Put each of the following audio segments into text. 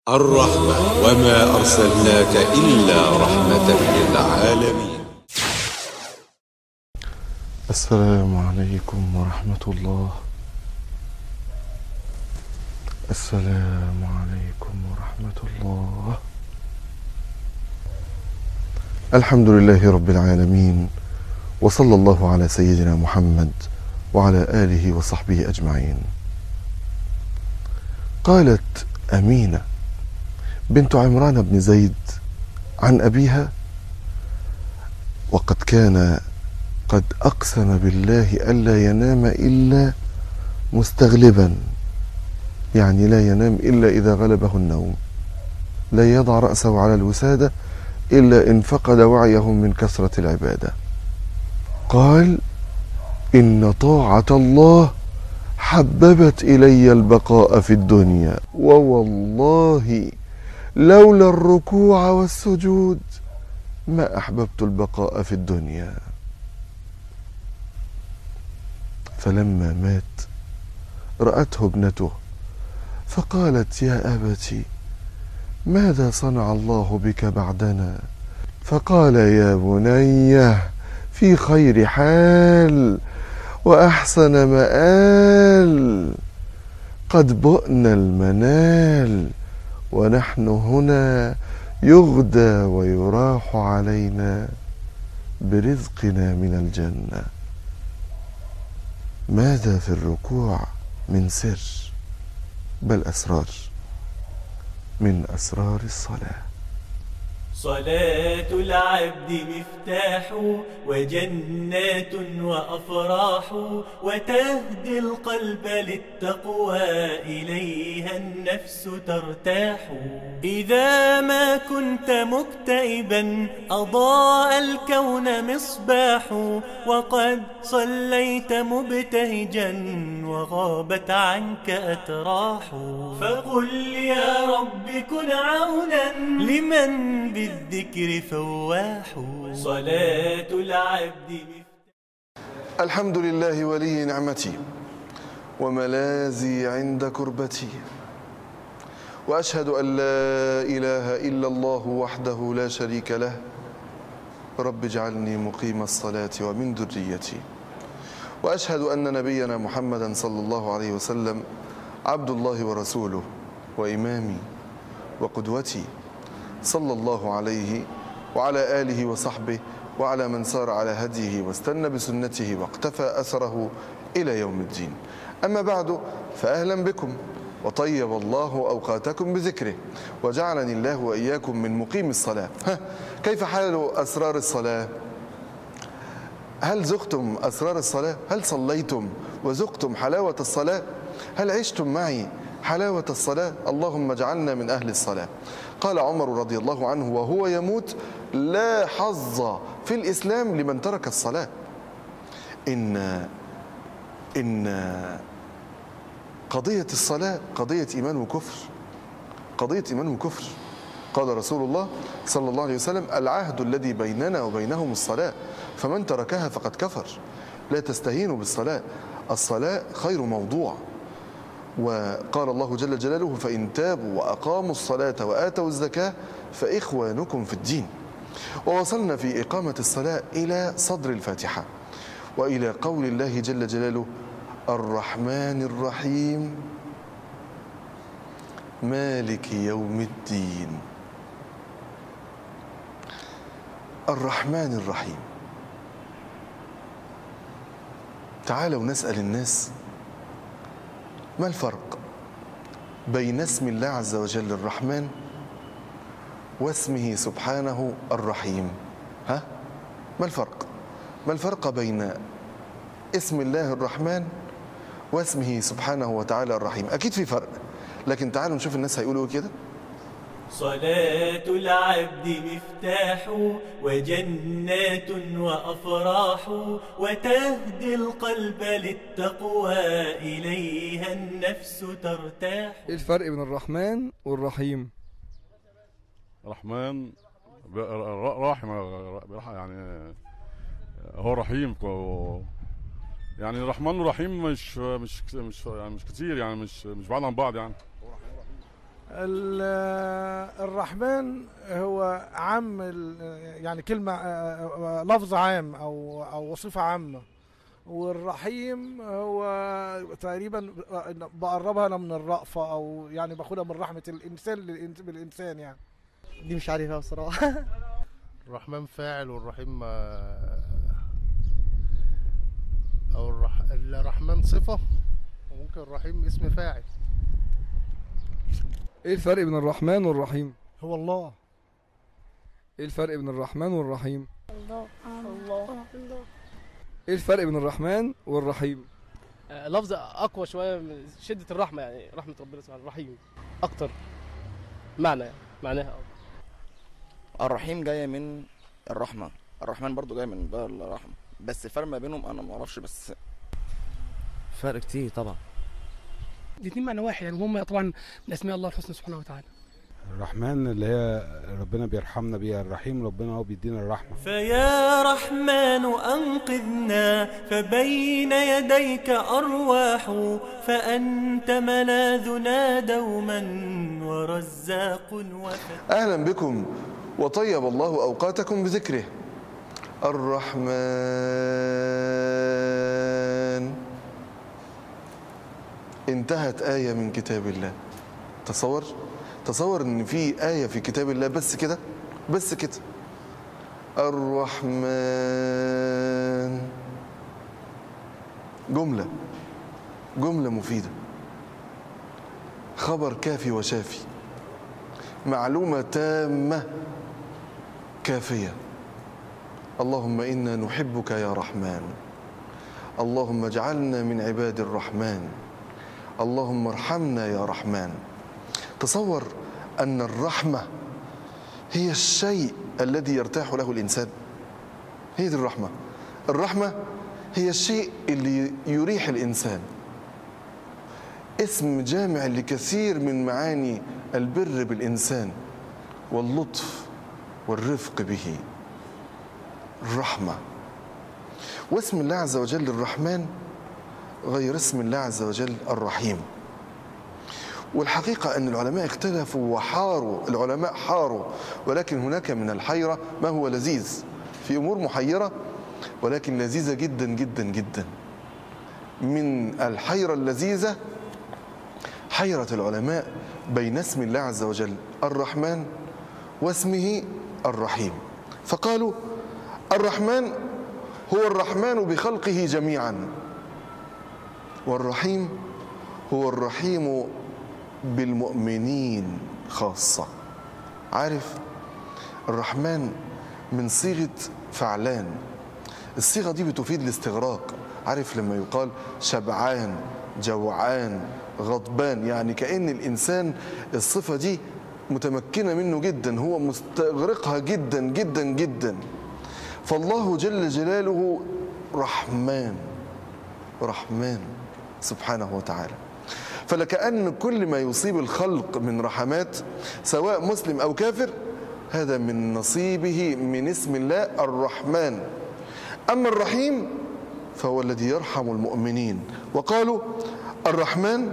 الرحمة وما أرسلناك إلا رحمة للعالمين السلام عليكم ورحمة الله السلام عليكم ورحمة الله الحمد لله رب العالمين وصلى الله على سيدنا محمد وعلى آله وصحبه أجمعين قالت أمينة بنت عمران بن زيد عن أبيها وقد كان قد أقسم بالله ألا ينام إلا مستغلبا يعني لا ينام إلا إذا غلبه النوم لا يضع رأسه على الوسادة إلا إن فقد وعيه من كثرة العبادة قال إن طاعة الله حببت إلي البقاء في الدنيا ووالله لولا الركوع والسجود ما أحببت البقاء في الدنيا فلما مات رأته ابنته فقالت يا أبت ماذا صنع الله بك بعدنا فقال يا بني في خير حال وأحسن مآل قد بؤنا المنال ونحن هنا يغدى ويراح علينا برزقنا من الجنه ماذا في الركوع من سر بل اسرار من اسرار الصلاه صلاة العبد مفتاح وجنات وأفراح وتهدي القلب للتقوى إليها النفس ترتاح إذا ما كنت مكتئبا أضاء الكون مصباح وقد صليت مبتهجا وغابت عنك أتراح فقل يا رب كن عونا لمن بالذكر فواح صلاة العبد مفتاح الحمد لله ولي نعمتي وملاذي عند كربتي واشهد ان لا اله الا الله وحده لا شريك له رب اجعلني مقيم الصلاه ومن ذريتي واشهد ان نبينا محمدا صلى الله عليه وسلم عبد الله ورسوله وامامي وقدوتي صلى الله عليه وعلى اله وصحبه وعلى من سار على هديه واستنى بسنته واقتفى اثره الى يوم الدين. اما بعد فاهلا بكم وطيب الله اوقاتكم بذكره وجعلني الله واياكم من مقيم الصلاه. ها كيف حال اسرار الصلاه؟ هل ذقتم اسرار الصلاه؟ هل صليتم وذقتم حلاوه الصلاه؟ هل عشتم معي حلاوه الصلاه؟ اللهم اجعلنا من اهل الصلاه. قال عمر رضي الله عنه وهو يموت لا حظ في الاسلام لمن ترك الصلاه. ان ان قضيه الصلاه قضيه ايمان وكفر. قضيه ايمان وكفر. قال رسول الله صلى الله عليه وسلم العهد الذي بيننا وبينهم الصلاه فمن تركها فقد كفر. لا تستهينوا بالصلاه. الصلاه خير موضوع. وقال الله جل جلاله فإن تابوا وأقاموا الصلاة وآتوا الزكاة فإخوانكم في الدين ووصلنا في إقامة الصلاة إلى صدر الفاتحة وإلى قول الله جل جلاله الرحمن الرحيم مالك يوم الدين الرحمن الرحيم تعالوا نسأل الناس ما الفرق بين اسم الله عز وجل الرحمن واسمه سبحانه الرحيم ها ما الفرق ما الفرق بين اسم الله الرحمن واسمه سبحانه وتعالى الرحيم اكيد في فرق لكن تعالوا نشوف الناس هيقولوا إيه كده صلاة العبد مفتاح وجنات وأفراح وتهدي القلب للتقوى إليها النفس ترتاح ايه الفرق بين الرحمن والرحيم رحمن ب- ر- راحم ر- يعني هو رحيم كو- يعني الرحمن والرحيم مش مش مش يعني مش كتير يعني مش مش بعاد عن بعض يعني ال- الرحمن هو عام ال- يعني كلمة آه، آه، لفظ عام أو أو وصفة عامة والرحيم هو تقريبا بقربها أنا من الرأفة أو يعني باخدها من رحمة الإنسان للإنس- بالإنسان يعني دي مش عارفها بصراحة الرحمن فاعل والرحيم آه، او الرح... الرحمن صفة وممكن الرحيم اسم فاعل ايه الفرق بين الرحمن والرحيم هو الله ايه الفرق بين الرحمن والرحيم الله الله الله ايه الفرق بين الرحمن والرحيم آه، لفظ اقوى شويه من شده الرحمه يعني رحمه ربنا سبحانه الرحيم اكتر معنى يعني معناها أكتر. الرحيم جاية من الرحمة الرحمن برضو جاي من باب الرحمة بس الفرق ما بينهم انا ما اعرفش بس فرق كتير طبعا الاثنين معنى واحد يعني وهم طبعا من اسماء الله الحسنى سبحانه وتعالى الرحمن اللي هي ربنا بيرحمنا بيها الرحيم ربنا هو بيدينا الرحمة فيا رحمن أنقذنا فبين يديك أرواح فأنت ملاذنا دوما ورزاق وفتح أهلا بكم وطيب الله أوقاتكم بذكره الرحمن انتهت آية من كتاب الله تصور تصور ان في آية في كتاب الله بس كده بس كده الرحمن جملة جملة مفيدة خبر كافي وشافي معلومة تامة كافية اللهم إنا نحبك يا رحمن اللهم اجعلنا من عباد الرحمن اللهم ارحمنا يا رحمن تصور أن الرحمة هي الشيء الذي يرتاح له الإنسان هي دي الرحمة الرحمة هي الشيء اللي يريح الإنسان اسم جامع لكثير من معاني البر بالإنسان واللطف والرفق به الرحمة واسم الله عز وجل الرحمن غير اسم الله عز وجل الرحيم والحقيقة أن العلماء اختلفوا وحاروا العلماء حاروا ولكن هناك من الحيرة ما هو لذيذ في أمور محيرة ولكن لذيذة جدا جدا جدا من الحيرة اللذيذة حيرة العلماء بين اسم الله عز وجل الرحمن واسمه الرحيم فقالوا الرحمن هو الرحمن بخلقه جميعا والرحيم هو الرحيم بالمؤمنين خاصة عارف الرحمن من صيغة فعلان الصيغة دي بتفيد الاستغراق عارف لما يقال شبعان جوعان غضبان يعني كأن الإنسان الصفة دي متمكنة منه جدا هو مستغرقها جدا جدا جدا فالله جل جلاله رحمن رحمن سبحانه وتعالى فلكأن كل ما يصيب الخلق من رحمات سواء مسلم أو كافر هذا من نصيبه من اسم الله الرحمن أما الرحيم فهو الذي يرحم المؤمنين وقالوا الرحمن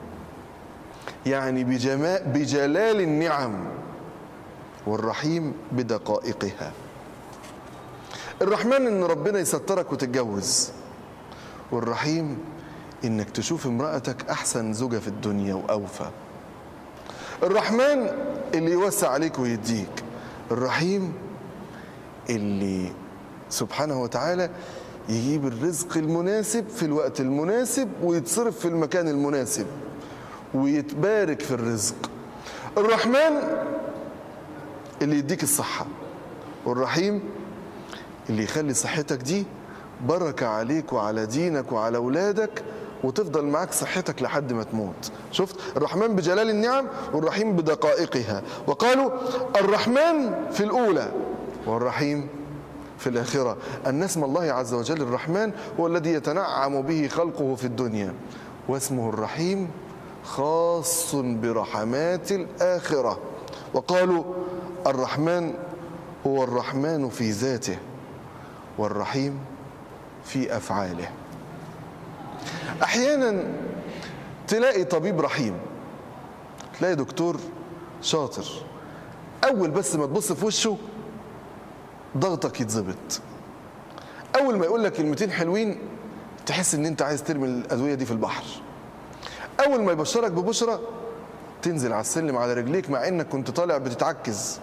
يعني بجماء بجلال النعم والرحيم بدقائقها الرحمن ان ربنا يسترك وتتجوز والرحيم انك تشوف امرأتك احسن زوجة في الدنيا واوفى الرحمن اللي يوسع عليك ويديك الرحيم اللي سبحانه وتعالى يجيب الرزق المناسب في الوقت المناسب ويتصرف في المكان المناسب ويتبارك في الرزق الرحمن اللي يديك الصحة والرحيم اللي يخلي صحتك دي بركة عليك وعلى دينك وعلى أولادك وتفضل معاك صحتك لحد ما تموت شفت الرحمن بجلال النعم والرحيم بدقائقها وقالوا الرحمن في الأولى والرحيم في الآخرة أن اسم الله عز وجل الرحمن هو الذي يتنعم به خلقه في الدنيا واسمه الرحيم خاص برحمات الآخرة وقالوا الرحمن هو الرحمن في ذاته والرحيم في أفعاله أحيانا تلاقي طبيب رحيم تلاقي دكتور شاطر اول بس ما تبص في وشه ضغطك يتظبط اول ما يقول لك كلمتين حلوين تحس ان انت عايز ترمي الادويه دي في البحر اول ما يبشرك ببشرة تنزل على السلم على رجليك مع انك كنت طالع بتتعكز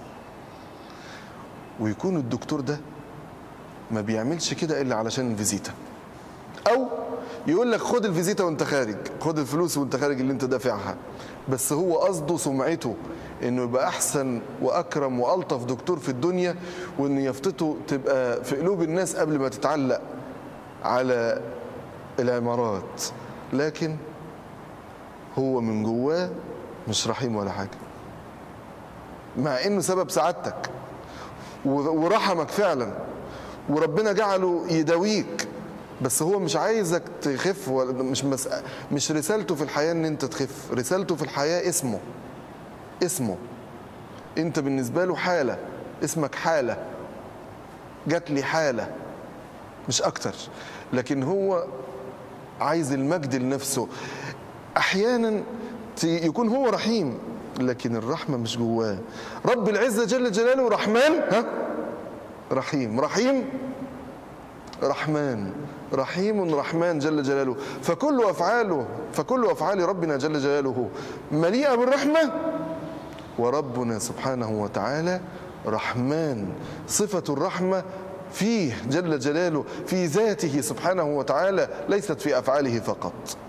ويكون الدكتور ده ما بيعملش كده الا علشان الفيزيتا او يقول لك خد الفيزيتا وانت خارج خد الفلوس وانت خارج اللي انت دافعها بس هو قصده سمعته انه يبقى احسن واكرم والطف دكتور في الدنيا وان يافطته تبقى في قلوب الناس قبل ما تتعلق على العمارات لكن هو من جواه مش رحيم ولا حاجه مع انه سبب سعادتك ورحمك فعلا وربنا جعله يداويك بس هو مش عايزك تخف ولا مش مس... مش رسالته في الحياه ان انت تخف رسالته في الحياه اسمه اسمه انت بالنسبه له حاله اسمك حاله جات لي حاله مش اكتر لكن هو عايز المجد لنفسه احيانا يكون هو رحيم لكن الرحمه مش جواه رب العزه جل جلاله رحمن ها رحيم رحيم رحمن رحيم رحمن جل جلاله فكل افعاله فكل افعال ربنا جل جلاله مليئه بالرحمه وربنا سبحانه وتعالى رحمن صفه الرحمه فيه جل جلاله في ذاته سبحانه وتعالى ليست في افعاله فقط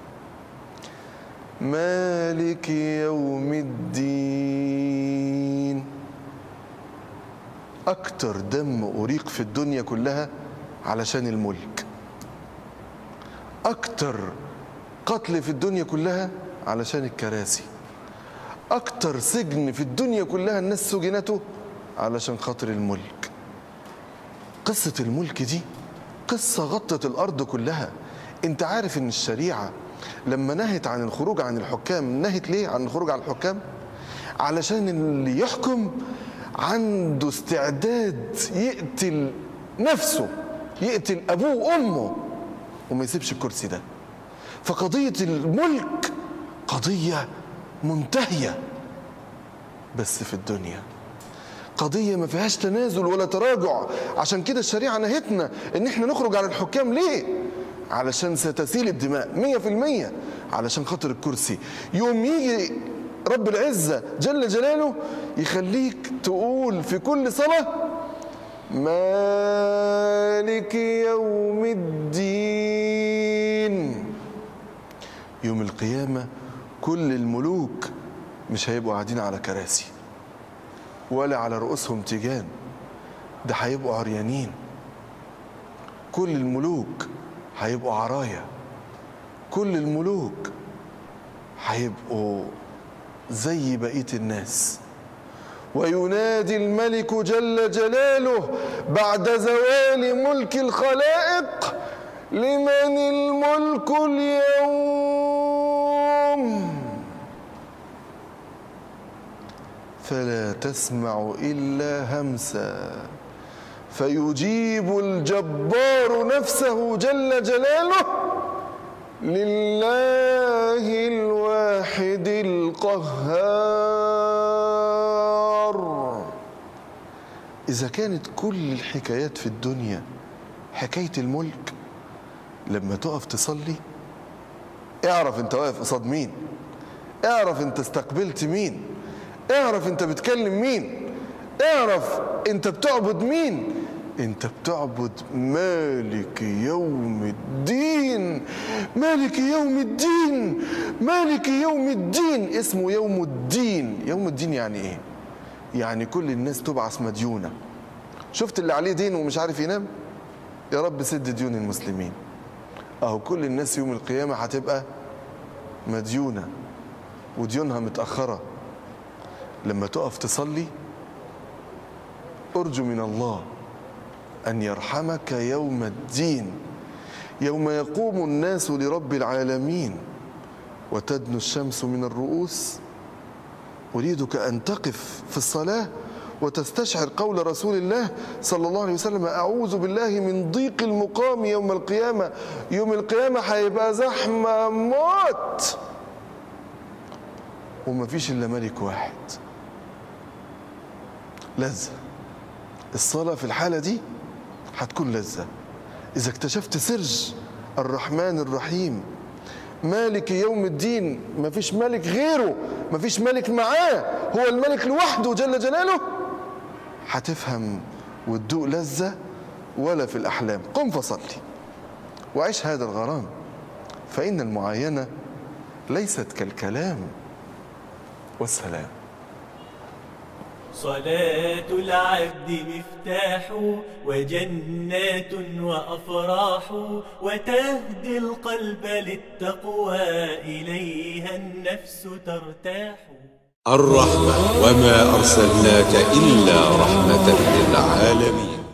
مالك يوم الدين اكتر دم اريق في الدنيا كلها علشان الملك اكتر قتل في الدنيا كلها علشان الكراسي اكتر سجن في الدنيا كلها الناس سجنته علشان خاطر الملك قصة الملك دي قصة غطت الأرض كلها أنت عارف أن الشريعة لما نهت عن الخروج عن الحكام نهت ليه عن الخروج عن الحكام علشان اللي يحكم عنده استعداد يقتل نفسه يقتل أبوه وأمه وما يسيبش الكرسي ده فقضية الملك قضية منتهية بس في الدنيا قضية ما فيهاش تنازل ولا تراجع عشان كده الشريعة نهتنا ان احنا نخرج عن الحكام ليه علشان ستسيل الدماء مية في المية علشان خاطر الكرسي يوم يجي رب العزة جل جلاله يخليك تقول في كل صلاة مالك يوم الدين يوم القيامة كل الملوك مش هيبقوا قاعدين على كراسي ولا على رؤوسهم تيجان ده هيبقوا عريانين كل الملوك هيبقوا عرايا كل الملوك هيبقوا زي بقية الناس وينادي الملك جل جلاله بعد زوال ملك الخلائق لمن الملك اليوم فلا تسمع الا همسا فيجيب الجبار نفسه جل جلاله لله الواحد القهار اذا كانت كل الحكايات في الدنيا حكايه الملك لما تقف تصلي اعرف انت واقف قصاد مين اعرف انت استقبلت مين اعرف انت بتكلم مين اعرف انت بتعبد مين انت بتعبد مالك يوم الدين مالك يوم الدين مالك يوم الدين اسمه يوم الدين يوم الدين يعني ايه يعني كل الناس تبعث مديونة شفت اللي عليه دين ومش عارف ينام يا رب سد ديون المسلمين اهو كل الناس يوم القيامة هتبقى مديونة وديونها متأخرة لما تقف تصلي ارجو من الله ان يرحمك يوم الدين يوم يقوم الناس لرب العالمين وتدنو الشمس من الرؤوس اريدك ان تقف في الصلاه وتستشعر قول رسول الله صلى الله عليه وسلم اعوذ بالله من ضيق المقام يوم القيامه يوم القيامه هيبقى زحمه موت ومفيش إلا ملك واحد لذة الصلاة في الحالة دي هتكون لذة إذا اكتشفت سر الرحمن الرحيم مالك يوم الدين مفيش ملك غيره مفيش ملك معاه هو الملك لوحده جل جلاله هتفهم وتدوق لذة ولا في الأحلام قم فصلي وعيش هذا الغرام فإن المعاينة ليست كالكلام والسلام صلاة العبد مفتاح وجنات وأفراح وتهدي القلب للتقوى إليها النفس ترتاح الرحمة وما أرسلناك إلا رحمة للعالمين